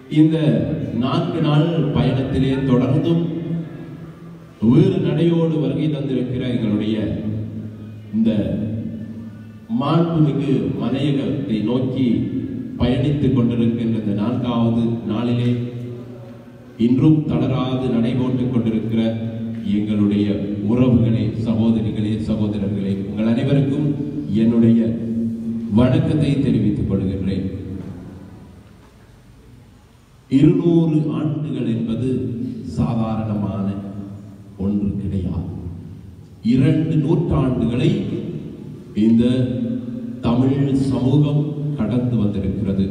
இந்த நான்கு நாள் பயணத்திலே தொடர்ந்தும் வேறு நடையோடு வருகை தந்திருக்கிற எங்களுடைய இந்த மாண்புமிகு மலையகத்தை நோக்கி பயணித்துக் கொண்டிருக்கின்ற இந்த நான்காவது நாளிலே இன்றும் தளராது நடைபோட்டுக் கொண்டிருக்கிற எங்களுடைய உறவுகளே சகோதரிகளே சகோதரர்களே உங்கள் அனைவருக்கும் என்னுடைய வணக்கத்தை தெரிவித்துக் கொள்கின்றேன் இருநூறு ஆண்டுகள் என்பது சாதாரணமான ஒன்று கிடையாது இரண்டு நூற்றாண்டுகளை இந்த தமிழ் சமூகம் கடந்து வந்திருக்கிறது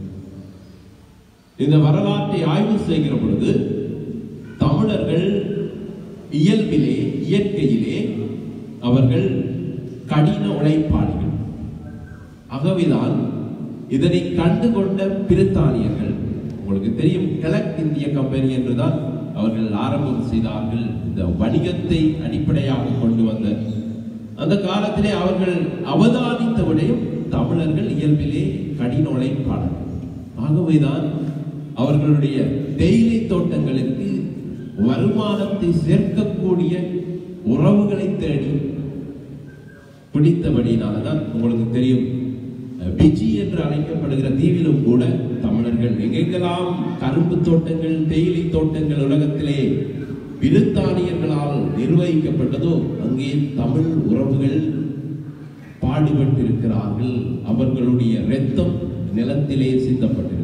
இந்த வரலாற்றை ஆய்வு செய்கிற பொழுது தமிழர்கள் இயல்பிலே இயற்கையிலே அவர்கள் கடின உழைப்பாளிகள் ஆகவேதான் இதனை கண்டுகொண்ட பிரித்தானியர்கள் உங்களுக்கு தெரியும் கிழக்கிந்திய கம்பெனி என்றுதான் அவர்கள் ஆரம்பம் செய்தார்கள் இந்த வணிகத்தை அடிப்படையாக கொண்டு வந்த அந்த காலத்திலே அவர்கள் அவதானித்த விடையும் தமிழர்கள் இயல்பிலே கடின உழைப்பாளர்கள் ஆகவேதான் அவர்களுடைய தேயிலை தோட்டங்களுக்கு வருமானத்தை சேர்க்கக்கூடிய உறவுகளை தேடி பிடித்தபடியினால்தான் உங்களுக்கு தெரியும் பிஜி என்று அழைக்கப்படுகிற தீவிலும் கூட தமிழர்கள் எங்கெங்கெல்லாம் கரும்பு தோட்டங்கள் தேயிலை தோட்டங்கள் உலகத்திலே பிரித்தானியர்களால் நிர்வகிக்கப்பட்டதோ அங்கே தமிழ் உறவுகள் பாடுபட்டிருக்கிறார்கள் அவர்களுடைய இரத்தம் நிலத்திலே சிந்தப்பட்டிருக்கிறது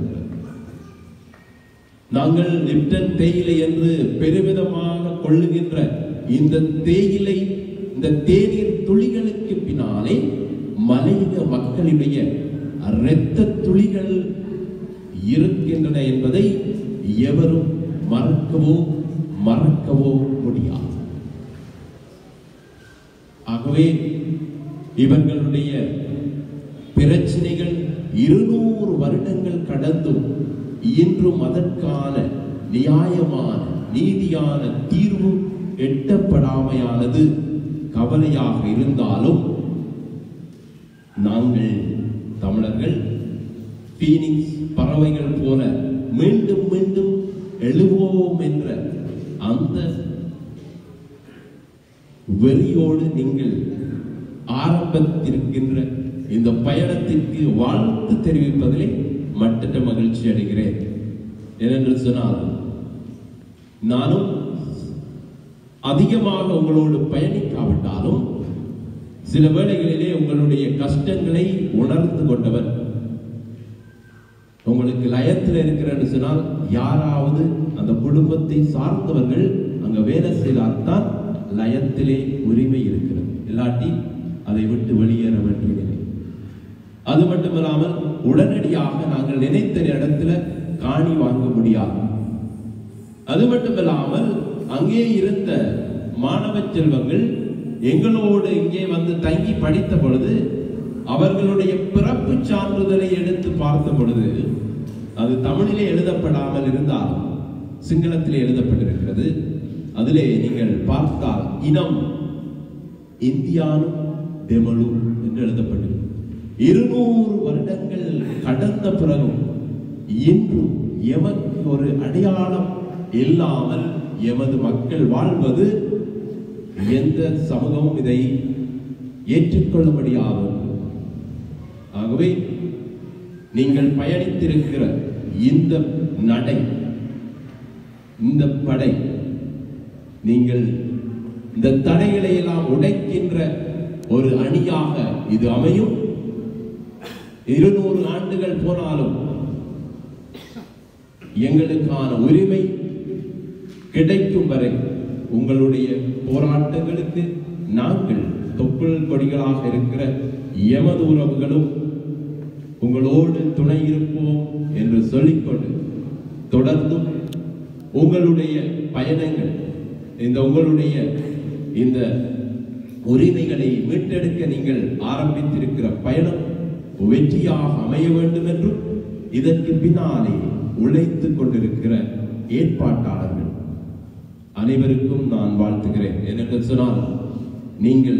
நாங்கள் லிப்டன் தேயிலை என்று பெருமிதமாக கொள்ளுகின்ற இந்த தேயிலை இந்த தேநீர் துளிகளுக்கு பின்னாலே மலையக மக்களுடைய இரத்த துளிகள் இருக்கின்றன என்பதை எவரும் மறக்கவோ மறக்கவோ முடியாது ஆகவே இவர்களுடைய பிரச்சனைகள் இருநூறு வருடங்கள் கடந்தும் இன்றும் அதற்கான நியாயமான நீதியான தீர்வு எட்டப்படாமையானது கவலையாக இருந்தாலும் நாங்கள் தமிழர்கள் பீனிக்ஸ் பறவைகள் போல மீண்டும் மீண்டும் எழுவோம் என்ற அந்த வெறியோடு நீங்கள் ஆரம்பத்திருக்கின்ற இந்த பயணத்திற்கு வாழ்த்து தெரிவிப்பதிலே மட்டற்ற மகிழ்ச்சி அடைகிறேன் ஏனென்று சொன்னால் நானும் அதிகமாக உங்களோடு பயணிக்காவிட்டாலும் சில வேளைகளிலே உங்களுடைய கஷ்டங்களை உணர்ந்து கொண்டவர் உங்களுக்கு லயத்தில் இருக்கிறன்னு சொன்னால் யாராவது அந்த குடும்பத்தை சார்ந்தவர்கள் அங்க வேலை செய்தால்தான் லயத்திலே உரிமை இருக்கிறது இல்லாட்டி அதை விட்டு வெளியேற வேண்டிய நிலை அது மட்டுமில்லாமல் உடனடியாக நாங்கள் நினைத்த இடத்துல காணி வாங்க முடியாது அது மட்டுமில்லாமல் அங்கே இருந்த மாணவ செல்வங்கள் எங்களோடு இங்கே வந்து தங்கி படித்த பொழுது அவர்களுடைய பிறப்பு சான்றிதழை எடுத்து பார்த்த பொழுது அது தமிழிலே எழுதப்படாமல் இருந்தால் சிங்களத்திலே எழுதப்பட்டிருக்கிறது அதிலே நீங்கள் பார்த்தால் இனம் இந்தியானு டெமலு என்று எழுதப்பட்டிருக்கிறது இருநூறு வருடங்கள் கடந்த பிறகும் இன்றும் எமக்கு ஒரு அடையாளம் இல்லாமல் எமது மக்கள் வாழ்வது எந்த சமூகமும் இதை ஏற்றுக்கொள்ள முடியாது ஆகவே நீங்கள் பயணித்திருக்கிற இந்த நடை இந்த படை நீங்கள் இந்த தடைகளை எல்லாம் உடைக்கின்ற ஒரு அணியாக இது அமையும் இருநூறு ஆண்டுகள் போனாலும் எங்களுக்கான உரிமை கிடைக்கும் வரை உங்களுடைய போராட்டங்களுக்கு நாங்கள் தொப்புள் கொடிகளாக இருக்கிற எமது உறவுகளும் உங்களோடு துணை இருப்போம் என்று சொல்லிக்கொண்டு தொடர்ந்தும் உங்களுடைய பயணங்கள் இந்த உங்களுடைய இந்த உரிமைகளை மீட்டெடுக்க நீங்கள் ஆரம்பித்திருக்கிற பயணம் வெற்றியாக அமைய வேண்டும் என்றும் இதற்கு பின்னாலே உழைத்துக் கொண்டிருக்கிற ஏற்பாட்டாளர்கள் அனைவருக்கும் நான் வாழ்த்துகிறேன் ஏனென்று சொன்னால் நீங்கள்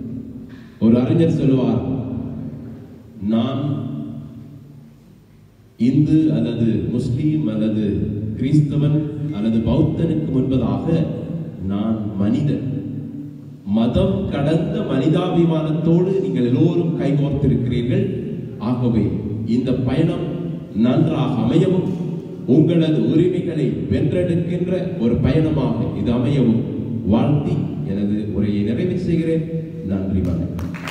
ஒரு அறிஞர் சொல்லுவார் நான் இந்து அல்லது முஸ்லீம் அல்லது கிறிஸ்தவன் அல்லது பௌத்தனுக்கு முன்பதாக நான் மனிதன் மதம் கடந்த மனிதாபிமானத்தோடு நீங்கள் எல்லோரும் கைகோர்த்திருக்கிறீர்கள் ஆகவே இந்த பயணம் நன்றாக அமையவும் உங்களது உரிமைகளை வென்றெடுக்கின்ற ஒரு பயணமாக இது அமையவும் வாழ்த்தி எனது உரையை நிறைவு செய்கிறேன் நன்றி வணக்கம்